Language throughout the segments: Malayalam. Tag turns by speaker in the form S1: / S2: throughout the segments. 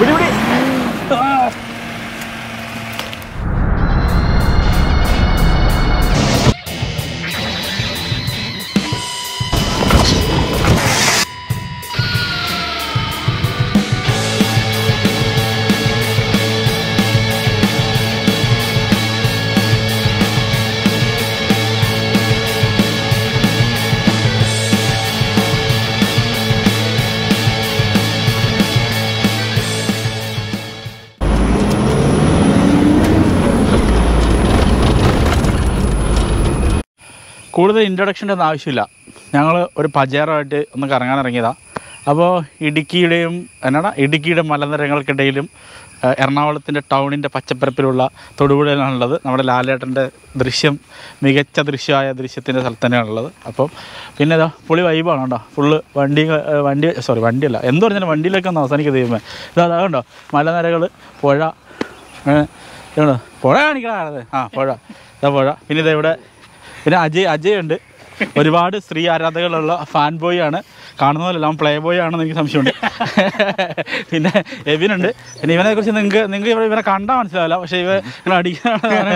S1: പിടി പിടി ആ. കൂടുതൽ ഇൻട്രൊഡക്ഷൻ്റെ ഒന്നും ആവശ്യമില്ല ഞങ്ങൾ ഒരു പജേറമായിട്ട് ഒന്ന് കറങ്ങാൻ ഇറങ്ങിയതാണ് അപ്പോൾ ഇടുക്കിയുടെയും എന്നാടാ ഇടുക്കിയുടെ മലനിരകൾക്കിടയിലും ഏഹ്, എറണാകുളത്തിൻ്റെ ടൗണിൻ്റെ പച്ചപ്പരപ്പിലുള്ള തൊടുപുഴയിലാണുള്ളത് നമ്മുടെ ലാലേട്ടൻ്റെ ദൃശ്യം മികച്ച ദൃശ്യമായ ദൃശ്യത്തിൻ്റെ സ്ഥലത്ത് തന്നെയാണുള്ളത് അപ്പം പിന്നെ ഇതാ പുളി വൈബാണ് കേട്ടോ ഫുള്ള് വണ്ടി ഏഹ്, വണ്ടി സോറി വണ്ടിയല്ല എന്ത് പറഞ്ഞാലും വണ്ടിയിലൊക്കെ ഒന്ന് അവസാനിക്കുക ദൈവമേ ഇതാ അതാ കണ്ടോ മലനിരകൾ പുഴ ഏഹ്, ഇതാണോ പുഴ കാണിക്കണത് ആ പുഴ ഇതാ പുഴ പിന്നെ ഇതാ ഇവിടെ പിന്നെ അജയ് അജയ് ഉണ്ട് ഒരുപാട് സ്ത്രീ ആരാധകരുള്ള ഫാൻ ബോയ് ആണ് കാണുന്ന പോലെ അവൻ പ്ലേ ബോയ് ആണെന്ന് എനിക്ക് സംശയമുണ്ട് പിന്നെ എബിനുണ്ട് പിന്നെ ഇവനെ കുറിച്ച് നിങ്ങൾക്ക് നിങ്ങൾക്ക് ഇവിടെ ഇവനെ കണ്ടാൽ മനസ്സിലാവില്ല പക്ഷേ ഇവ ഇങ്ങനെ അടിക്കാനാണ്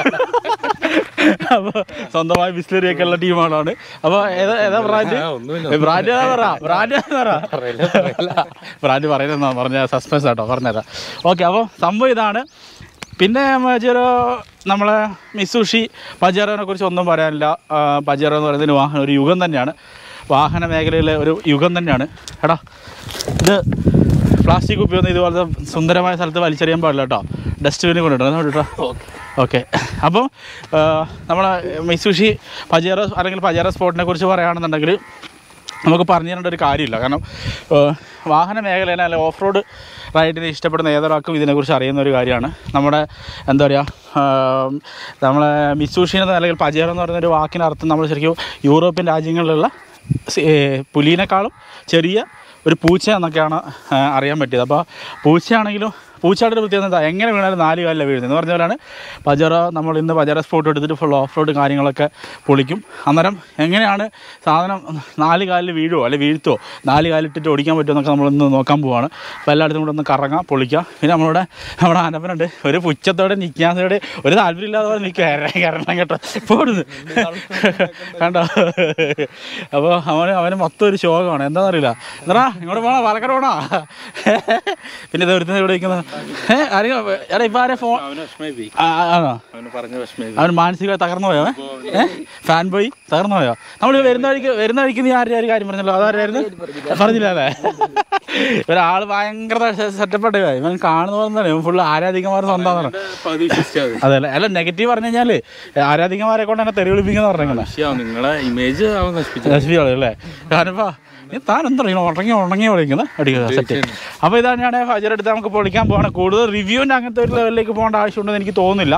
S1: അപ്പോൾ സ്വന്തമായി ബിസ്ലറിയൊക്കെ ഉള്ള ടീമാണ് അപ്പോൾ ഏതാ ഏതാ ബ്രാൻഡ് ബ്രാൻഡ് ഏതാ പറ ബ്രാൻഡ് ഏതാ പറ ബ്രാൻഡ് പറയുന്നതെന്നാ പറഞ്ഞ സസ്പെൻസ് ആട്ടോ പറഞ്ഞുതരാം ഓക്കെ അപ്പോൾ സംഭവം ഇതാണ് പിന്നെ ഒരു നമ്മളെ മിസുഷി പജേറോനെ കുറിച്ച് ഒന്നും പറയാനില്ല ആ, പജേറോ എന്ന് പറയുന്നതിന് വാഹനം ഒരു യുഗം തന്നെയാണ് വാഹന മേഖലയിലെ ഒരു യുഗം തന്നെയാണ് എടാ ഇത് പ്ലാസ്റ്റിക് കുപ്പിയൊന്നും ഇതുപോലത്തെ സുന്ദരമായ സ്ഥലത്ത് വലിച്ചെറിയാൻ പാടില്ല കേട്ടോ ഡസ്റ്റ്ബിന് കൊണ്ടിട്ടോ കേട്ടോ ഓക്കെ അപ്പോൾ നമ്മളെ മിസുഷി പജേറോ അല്ലെങ്കിൽ പജേറോ സ്പോട്ടിനെ കുറിച്ച് പറയുകയാണെന്നുണ്ടെങ്കിൽ നമുക്ക് പറഞ്ഞു തരേണ്ട ഒരു കാര്യമില്ല കാരണം ഏഹ്, വാഹന മേഖലയിൽ അല്ലെങ്കിൽ ഓഫ് റോഡ് റൈഡിനെ ഇഷ്ടപ്പെടുന്ന ഏതൊരാൾക്കും ഇതിനെക്കുറിച്ച് അറിയുന്ന ഒരു കാര്യമാണ് നമ്മുടെ എന്താ പറയുക ആം, നമ്മളെ മിസൂഷി എന്ന് അല്ലെങ്കിൽ പജേറോ എന്ന് പറയുന്ന ഒരു വാക്കിനർത്ഥം നമ്മൾ ശരിക്കും യൂറോപ്യൻ രാജ്യങ്ങളിലുള്ള സി- ഏഹ്, പുലിനേക്കാളും ചെറിയ ഒരു പൂച്ച എന്നൊക്കെയാണ് ആ, അറിയാൻ പറ്റിയത് അപ്പോൾ പൂച്ചയാണെങ്കിലും പൂച്ചയുടെ ഒരു പ്രത്യേകത എന്താ എങ്ങനെ വീണാലും നാല് കാലിലാണ് വീഴുന്നത് എന്ന് പറഞ്ഞ പോലെയാണ് പജറ നമ്മൾ ഇന്ന് പജറ സ്പോട്ട് എടുത്തിട്ട് ഫുൾ ഓഫ് റോഡ് കാര്യങ്ങളൊക്കെ പൊളിക്കും അന്നേരം എങ്ങനെയാണ് സാധനം നാല് കാലിൽ വീഴുമോ അല്ലെങ്കിൽ വീഴ്ത്തോ നാല് കാലിട്ടിട്ട് ഓടിക്കാൻ പറ്റുമോ എന്നൊക്കെ നമ്മളിന്ന് നോക്കാൻ പോവാണ് അപ്പോൾ എല്ലായിടത്തും കൂടെ ഒന്ന് കറങ്ങാം പൊളിക്കാം പിന്നെ നമ്മളുടെ നമ്മുടെ ആനപ്പനുണ്ട് ഒരു പുച്ഛത്തോടെ നിൽക്കാത്തതോടെ ഒരു താല്പര്യമില്ലാതെ പോലെ നിൽക്കുക കയറണം കേട്ടോ പോടുന്നു കണ്ടോ അപ്പോൾ അവന് അവന് മൊത്തം ഒരു ശോകമാണ് എന്താണെന്നറിയില്ല എന്താ ഇങ്ങോട്ട് പോണോ പാലക്കാട് പോണോ പിന്നെ ഇത് ഒരുത്തന്നെ ഇവിടെ ഇരിക്കുന്നത് ഏഹ് അറിയാം എടാ ഇപ്പം ആരെ ഫോൺ ആ, ആ, ആണോ
S2: അവന് പറഞ്ഞ വിഷമം
S1: അവൻ മാനസികമായി തകർന്നു പോയോ ഏ ഫാൻ പോയി തകർന്നു പോയോ നമ്മൾ വരുന്ന വഴിക്ക് വരുന്ന വഴിക്ക് നീ ആരുടെ ഒരു കാര്യം പറഞ്ഞല്ലോ അതാരായിരുന്നു പറഞ്ഞില്ല അല്ലേ ഒരാൾ ഭയങ്കര സെറ്റപ്പ് ഇവൻ കാണുന്ന പോലെ തന്നെ ഇവൻ ഫുള്ള് ആരാധികമാർ സ്വന്തമാണ്
S2: പകുതി വിശ്വസിച്ചാൽ
S1: അതെ അല്ലേ അല്ല നെഗറ്റീവ് പറഞ്ഞു കഴിഞ്ഞാൽ ആരാധികമാരെ കൊണ്ട് തന്നെ തെറി വിളിപ്പിക്കുന്ന പറഞ്ഞേക്കുന്നത്
S2: മതി നിങ്ങളെ ഇമേജ് അവൻ നശിപ്പിച്ചു
S1: നശിപ്പിച്ചോളൂ അല്ലേ കാരണം ഇപ്പൊ നീ താൻ എന്താ പറയുക ഉണങ്ങി ഉണങ്ങി വിളിക്കുന്നത് അടിക്കുക സെറ്റ് അപ്പോൾ ഇതാണ് ഞാൻ ഫജർ എടുത്ത് നമുക്ക് പൊളിക്കാൻ പോകണം കൂടുതൽ റിവ്യൂവിൻ്റെ അങ്ങനത്തെ ഒരു ലെവലിലേക്ക് പോകേണ്ട ആവശ്യമുണ്ടെന്ന് എനിക്ക് തോന്നുന്നില്ല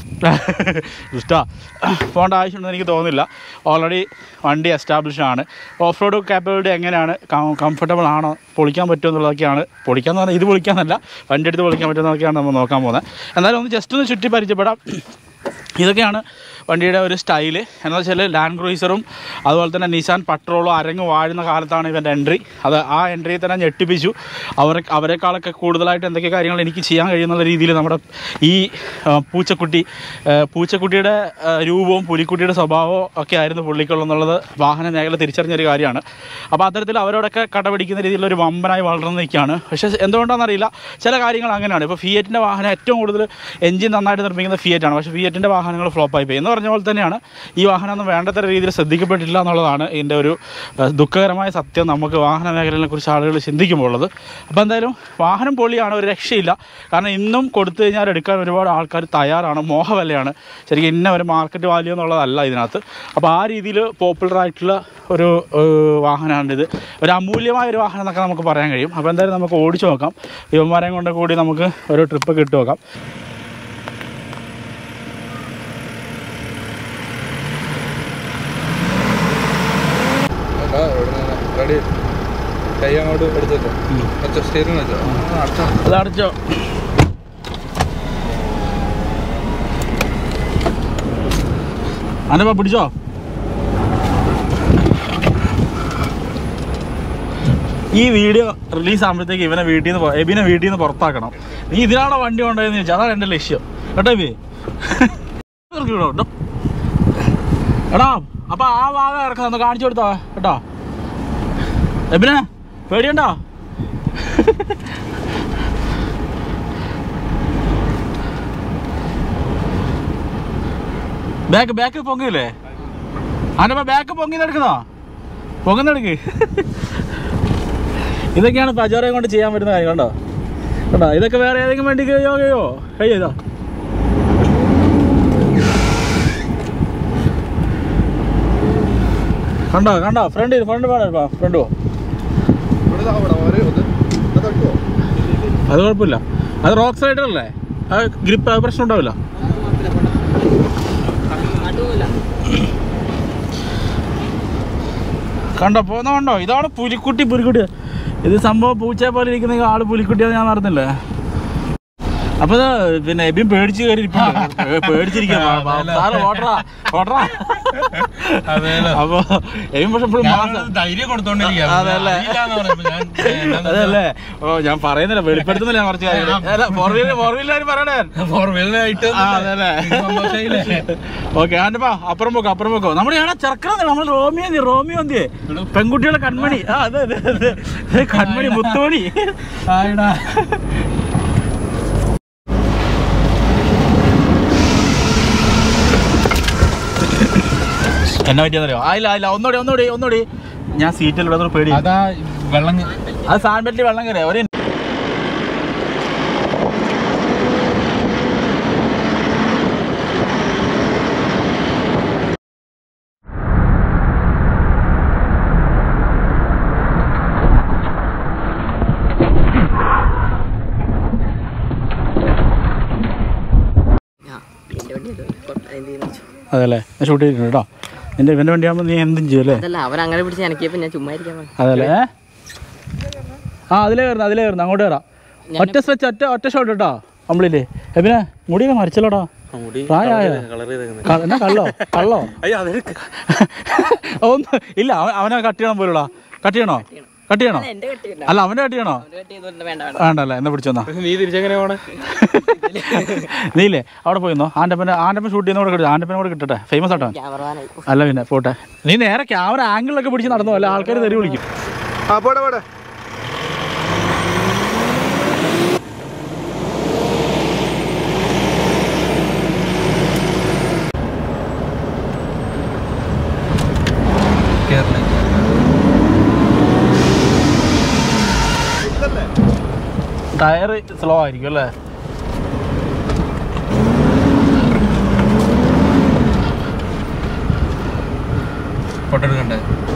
S1: ഇഷ്ടാ പോകേണ്ട ആവശ്യമുണ്ടെന്ന് എനിക്ക് തോന്നുന്നില്ല ഓൾറെഡി വണ്ടി എസ്റ്റാബ്ലിഷ് ആണ് ഓഫ് റോഡ് കാപ്പബിലിറ്റി എങ്ങനെയാണ് കംഫർട്ടബിൾ ആണോ പൊളിക്കാൻ പറ്റുമോ എന്നുള്ളതൊക്കെയാണ് പൊളിക്കാന്ന് പറഞ്ഞാൽ ഇത് പൊളിക്കാന്നല്ല വണ്ടി എടുത്ത് പൊളിക്കാൻ പറ്റുമെന്നൊക്കെയാണ് നമ്മൾ നോക്കാൻ പോകുന്നത് എന്തായാലും ഒന്ന് ജസ്റ്റ് ഒന്ന് ചുറ്റി പരിചയപ്പെടാം ഇതൊക്കെയാണ് വണ്ടിയുടെ ഒരു സ്റ്റൈല് എന്ന് വെച്ചാൽ ലാൻഡ് ക്രൂയിസറും അതുപോലെ തന്നെ നിസാൻ പട്രോളും അരങ്ങ് വാഴുന്ന കാലത്താണ് ഇവൻ്റെ എൻട്രി അത് ആ എൻട്രിയെ തന്നെ ഞെട്ടിപ്പിച്ചു അവർ അവരെക്കാളൊക്കെ കൂടുതലായിട്ട് എന്തൊക്കെ കാര്യങ്ങൾ എനിക്ക് ചെയ്യാൻ കഴിയുന്നുള്ള രീതിയിൽ നമ്മുടെ ഈ ആ, പൂച്ചക്കുട്ടി ആ, പൂച്ചക്കുട്ടിയുടെ ആ, രൂപവും പുലിക്കുട്ടിയുടെ സ്വഭാവവും ഒക്കെ ആയിരുന്നു പുള്ളിക്കുള്ളെന്നുള്ളത് വാഹന മേഖല തിരിച്ചറിഞ്ഞൊരു കാര്യമാണ് അപ്പോൾ അത്തരത്തിൽ അവരോടൊക്കെ കടപിടിക്കുന്ന രീതിയിലുള്ള ഒരു വമ്പനായി വളർന്നു നിൽക്കുകയാണ് പക്ഷേ എന്തുകൊണ്ടാണെന്നറിയില്ല ചില കാര്യങ്ങൾ അങ്ങനെയാണ് ഇപ്പോൾ ഫിയറ്റിൻ്റെ വാഹനം ഏറ്റവും കൂടുതൽ എഞ്ചിൻ നന്നായിട്ട് നിർമ്മിക്കുന്ന ഫിയറ്റാണ് പക്ഷേ ഫിയറ്റിൻ്റെ വാഹനങ്ങൾ ഫ്ലോപ്പായി പോയി എന്ന് പറഞ്ഞ പോലെ തന്നെയാണ് ഈ വാഹനം ഒന്നും വേണ്ടത്ര രീതിയിൽ ശ്രദ്ധിക്കപ്പെട്ടില്ല എന്നുള്ളതാണ് ഇതിൻ്റെ ഒരു ഏഹ്, ദുഃഖകരമായ സത്യം നമുക്ക് വാഹന മേഖലയെ കുറിച്ച് ആളുകൾ ചിന്തിക്കുമ്പോൾ ഉള്ളത് അപ്പോൾ എന്തായാലും വാഹനം പൊളിയാണ് ഒരു രക്ഷയില്ല കാരണം ഇന്നും കൊടുത്തു കഴിഞ്ഞാൽ എടുക്കാൻ ഒരുപാട് ആൾക്കാർ തയ്യാറാണ് മോഹവിലയാണ് ശരിക്കും ഇന്ന ഒരു മാർക്കറ്റ് വാല്യൂ എന്നുള്ളതല്ല ഇതിനകത്ത് അപ്പോൾ ആ രീതിയിൽ പോപ്പുലർ ആയിട്ടുള്ള ഒരു ഏഹ്, വാഹനമാണിത് ഒരു അമൂല്യമായ ഒരു വാഹനം എന്നൊക്കെ നമുക്ക് പറയാൻ കഴിയും അപ്പോൾ എന്തായാലും നമുക്ക് ഓടിച്ചു നോക്കാം യുവന്മാരെയും കൊണ്ട് കൂടി നമുക്ക് ഒരു ട്രിപ്പ് കിട്ടു നോക്കാം
S2: റെഡി കൈ അങ്ങോട്ട് എടുത്തല്ലോ വെച്ചോ സ്റ്റിയറിംഗ് വെച്ചോ അടച്ചോ
S1: അത് അടച്ചോ അനപ്പ പിടിച്ചോ ഈ വീഡിയോ റിലീസ് ആകുമ്പോഴത്തേക്ക് ഇവനെ വീട്ടിൽ നിന്ന് പോ- എബിനെ വീട്ടിൽ നിന്ന് പുറത്താക്കണം നീ ഇതിനാണോ വണ്ടി കൊണ്ടുപോയെന്ന് ചോദിച്ചാൽ അതാണ് എൻ്റെ ലക്ഷ്യം കേട്ടോ എബി ഇറക്കി വിടോ, കേട്ടോ എടാ അപ്പൊ ആ ഭാഗം ഇറക്കണം ഒന്ന് കാണിച്ചു കൊടുത്തോ കേട്ടോ എബിനെ പേടിയണ്ടോ ബാക്ക് ബാക്ക് പൊങ്ങില്ലേ അതിനപ്പോ ബാക്ക് പൊങ്ങിന്നെടുക്കുന്നോ പൊങ്ങുന്നെടുക്ക് ഇതൊക്കെയാണ് പജോറെ കൊണ്ട് ചെയ്യാൻ പറ്റുന്ന കാര്യം കണ്ടോ കണ്ടോ ഇതൊക്കെ വേറെ ഏതെങ്കിലും വേണ്ടി യോഗയോ കഴിയോ കണ്ടോ കണ്ടോ ഫ്രണ്ട് ഫ്രണ്ട് വേണം ഫ്രണ്ട് പോ അത് കുഴപ്പമില്ല അത് റോക്ക് സൈഡർ അല്ലേ അത് ഗ്രിപ്പ് പ്രശ്നം ഉണ്ടാവില്ല കണ്ടോ പോന്ന കണ്ടോ ഇതാണ് പുലിക്കുട്ടി പുലിക്കുട്ടി ഇത് സംഭവം പൂച്ചയെ പോലെ ഇരിക്കുന്ന ഈ ആള് പുലിക്കുട്ടിയാന്ന് ഞാൻ അറിഞ്ഞില്ലേ അപ്പൊ ഇത് പിന്നെ എബിയും പേടിച്ച് കയറി പേടിച്ചിരിക്കാം ഓട്ടറാ ഓട്ടറാ അപ്പൊ എബിൻ പക്ഷെ ഇപ്പോഴും മാസം
S2: ധൈര്യം കൊടുത്തോണ്ടിരിക്കുക
S1: അതല്ലേ? അതല്ലേ ഓ ഞാൻ പറയുന്നില്ല വെളിപ്പെടുത്തുന്നില്ല ഞാൻ കുറച്ച് കാര്യങ്ങൾ ഫോർ വീലർ ഫോർ വീലർ പറയണേ
S2: ഫോർ വീലറായിട്ട്
S1: ആ, അതല്ലേ ഓക്കെ ആൻ്റെപ്പാ അപ്പുറം പോക്കോ അപ്പുറം പോക്കോ നമ്മുടെ ആണ് ചെറുക്കണം നമ്മൾ റോമിയോ എന്തി റോമിയോ എന്തി പെൺകുട്ടികളെ കൺമണി ആ അതെ അതെ അതെ ഏ, കൺമണി മുത്തുമണി എന്നാ പറ്റിയെന്നറിയോ ആയില്ല ആയില്ല ഒന്നുകൂടി ഒന്നുകൂടി ഒന്നുകൂടി ഞാൻ സീറ്റിൽ ഇവിടെ പേടി
S2: അതാ വെള്ളം
S1: അത് സാൻ ബെറ്റിൽ വെള്ളം കയറിയ ഒരു അതല്ലേ ഞാൻ ഷൂട്ട് ചെയ്തിട്ടുണ്ട് കേട്ടോ നിന്റെ ഇവന്റെ വണ്ടിയാകുമ്പോൾ നീ എന്തും ചെയ്യും അല്ലേ
S3: അതല്ല അവൻ അങ്ങനെ പിടിച്ച് എനിക്കിയപ്പോ ഞാൻ ചുമ്മാ ഇരിക്കാൻ പറഞ്ഞു
S1: അതല്ലേ ഏ? ആ അതിലേ കയറുന്നു അതിലേ കയറുന്നു അങ്ങോട്ട് കയറാം ഒറ്റ സ്ട്രെച്ച് ഒറ്റ ഒറ്റ ഷോട്ട് കേട്ടോ കംപ്ലീറ്റ് എബിനെ മുടിയൊക്കെ മരിച്ചല്ലോടാ പ്രായമായ എന്നാ കള്ളോ കള്ളോ ഒന്ന് ഇല്ല അവൻ അവനെ കട്ട് ചെയ്യണം പോലുടാ കട്ട് ചെയ്യണോ കട്ട് ചെയ്യണോ
S3: എന്റെ കെട്ടിയില്ല
S1: അല്ല അവന്റെ കട്ട് ചെയ്യണോ
S3: അവന്റെ കെട്ടി ചെയ്തോണ്ട് വേണ്ട വേണ്ട
S1: വേണ്ടല്ലേ എന്നാ പിടിച്ചോന്നാ
S2: നീ തിരിച്ചെങ്ങനെ പോണേ
S1: നീയില്ലേ അവിടെ പോയിന്നോ ആൻ്റപ്പനെ ആൻ്റപ്പൻ ഷൂട്ട് ചെയ്യുന്ന കൂടെ കിട്ടും ആൻ്റപ്പനെ കൂടെ കിട്ടട്ടെ ഫേമസ് ആട്ടോ
S3: ക്യാമറമാനായി
S1: അല്ല പിന്നെ പോട്ടെ നീ നേരെ ക്യാമറ ആംഗിളിലൊക്കെ പിടിച്ച് നടന്നോ അല്ല ആൾക്കാർ തെറി വിളിക്കും
S2: ആ പോടെ പോടെ
S1: ടയർ സ്ലോ ആയിരിക്കും അല്ലേ
S2: ഫോട്ടോ എടുക്കണ്ടേ